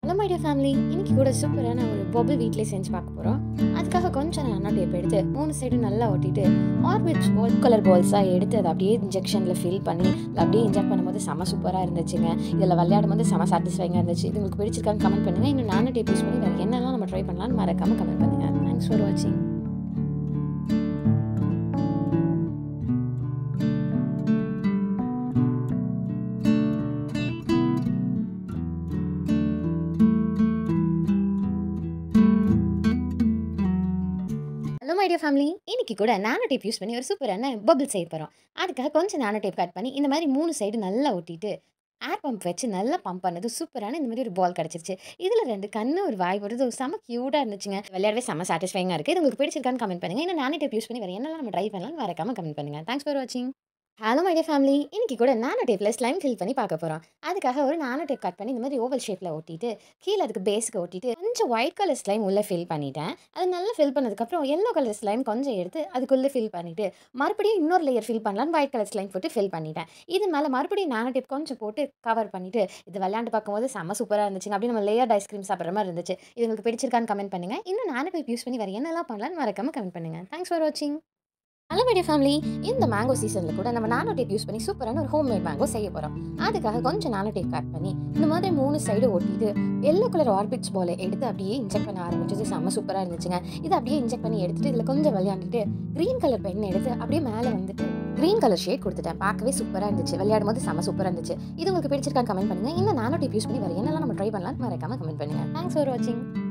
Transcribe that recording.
hello my dear family இன்னைக்கு கூட சூப்பரான ஒரு பொபிள் வீட்டிலே செஞ்சு பார்க்க போகிறோம் அதுக்காக கொஞ்சம் நானோ டேப் எடுத்து மூணு சைடும் நல்லா ஒட்டிட்டு ஆர்பிட்ஸ் பால் கலர் பால்ஸாக எடுத்து அதை அப்படியே இன்ஜெக்ஷனில் ஃபில் பண்ணி இல்லை அப்படியே இன்ஜெக்ட் பண்ணும்போது செம சூப்பராக இருந்துச்சுங்க இதில் விளையாடும் போது செம சாட்டிஸ்ஃபைங்காக இருந்துச்சு இது உங்களுக்கு பிடிச்சிருக்கான்னு கமெண்ட் பண்ணுங்கள் இன்னும் நானோ டேப் யூஸ் பண்ணி வேறு என்னெல்லாம் நம்ம ட்ரை பண்ணலாம்னு மறக்காமல் கமெண்ட் பண்ணுங்கள் தேங்க்ஸ் ஃபார் வாட்சிங் ஹலோ மை டியர் ஃபேமிலி இன்னைக்கு கூட நானோ டேப் யூஸ் பண்ணி ஒரு சூப்பரான பபிள் செய்ய போகிறோம் அதுக்காக கொஞ்சம் நானோ டேப் கட் பண்ணி இந்த மாதிரி மூணு சைடு நல்லா ஒட்டிட்டு ஏர் பம்ப் வச்சு நல்லா பம்ப் பண்ணது சூப்பரான இந்த மாதிரி ஒரு பால் கிடச்சிருச்சு இதில் ரெண்டு கண்ணு ஒரு வாய் போடுறது ஒரு செம க்யூட்டாக இருந்துச்சுங்க விளையாடவே செம சாட்டிஸ்ஃபைங்காக இருக்குது இது உங்களுக்கு பிடிச்சிருக்கான்னு கமெண்ட் பண்ணுங்கள் இன்னும் நானோ டேப் யூஸ் பண்ணி வேறு என்னெல்லாம் நம்ம ட்ரை பண்ணலாம்னு மறக்காம கமெண்ட் பண்ணுங்கள் தேங்க்ஸ் ஃபார் வாட்சிங் ஹலோ மை டியர் ஃபேமிலி இன்னைக்கு கூட நானோ டேப்பில் ஸ்லைம் ஃபில் பண்ணி பார்க்க போகிறோம் அதுக்காக ஒரு நானோ டேப் கட் பண்ணி இந்த மாதிரி ஓவல் ஷேப்பில் ஒட்டிட்டு கீழே அதுக்கு பேஸுக்கு ஒட்டிட்டு கொஞ்சம் ஒயிட் கலர் ஸ்லைம் உள்ளே ஃபில் பண்ணிட்டேன் அது நல்லா ஃபில் பண்ணதுக்கப்புறம் எல்லோ கலர் ஸ்லைம் கொஞ்சம் எடுத்து அதுக்குள்ளே ஃபில் பண்ணிவிட்டு மறுபடியும் இன்னொரு லேயர் ஃபில் பண்ணலான்னு ஒயிட் கலர் ஸ்லைம் போட்டு ஃபில் பண்ணிட்டேன் இது மேலே மறுபடியும் நானோ டேப் கொஞ்சம் போட்டு கவர் பண்ணிவிட்டு இது விளையாண்டு பார்க்கும்போது செம்ம சூப்பராக இருந்துச்சுங்க அப்படியே நம்ம லேயர் ஐஸ்கிரீம் சாப்பிட்ற மாதிரி இருந்துச்சு இது உங்களுக்கு பிடிச்சிருக்கான்னு கமெண்ட் பண்ணுங்கள் இன்னும் நானோ டேப் யூஸ் பண்ணி வேறு என்னெல்லாம் பண்ணலான்னு மறக்காம கமெண்ட் பண்ணுங்கள் தேங்க்ஸ் ஃபார் வாட்சிங் ஹலோ மீடியா ஃபேமிலி இந்த மேங்கோ சீசனில் கூட நம்ம நானோ டேப் யூஸ் பண்ணி சூப்பரான ஒரு ஹோம் மேட் மேங்கோ செய்ய போகிறோம் அதுக்காக கொஞ்சம் நானோ டேப் கட் பண்ணி இந்த மாதிரி மூணு சைடு ஒட்டிட்டு எல்லோ கலர் ஆர்பிட்ஸ் பாலை எடுத்து அப்படியே இன்ஜெக்ட் பண்ண ஆரம்பிச்சது செம்ம சூப்பராக இருந்துச்சுங்க இதை அப்படியே இன்ஜெக்ட் பண்ணி எடுத்துட்டு இதில் கொஞ்சம் விளையாண்டுட்டு க்ரீன் கலர் பென் எடுத்து அப்படியே மேலே வந்துட்டு க்ரீன் கலர் ஷேட் கொடுத்துட்டேன் பார்க்கவே சூப்பராக இருந்துச்சு விளையாடும் போது செம்ம சூப்பராக இருந்துச்சு இது உங்களுக்கு பிடிச்சிருக்கான்னு கமெண்ட் பண்ணுங்க இந்த நானோ டேப் யூஸ் பண்ணி வேறு என்னெல்லாம் நம்ம ட்ரை பண்ணலாம் மறக்காம கமெண்ட் பண்ணுங்க தேங்க்ஸ் ஃபார் வாட்சிங்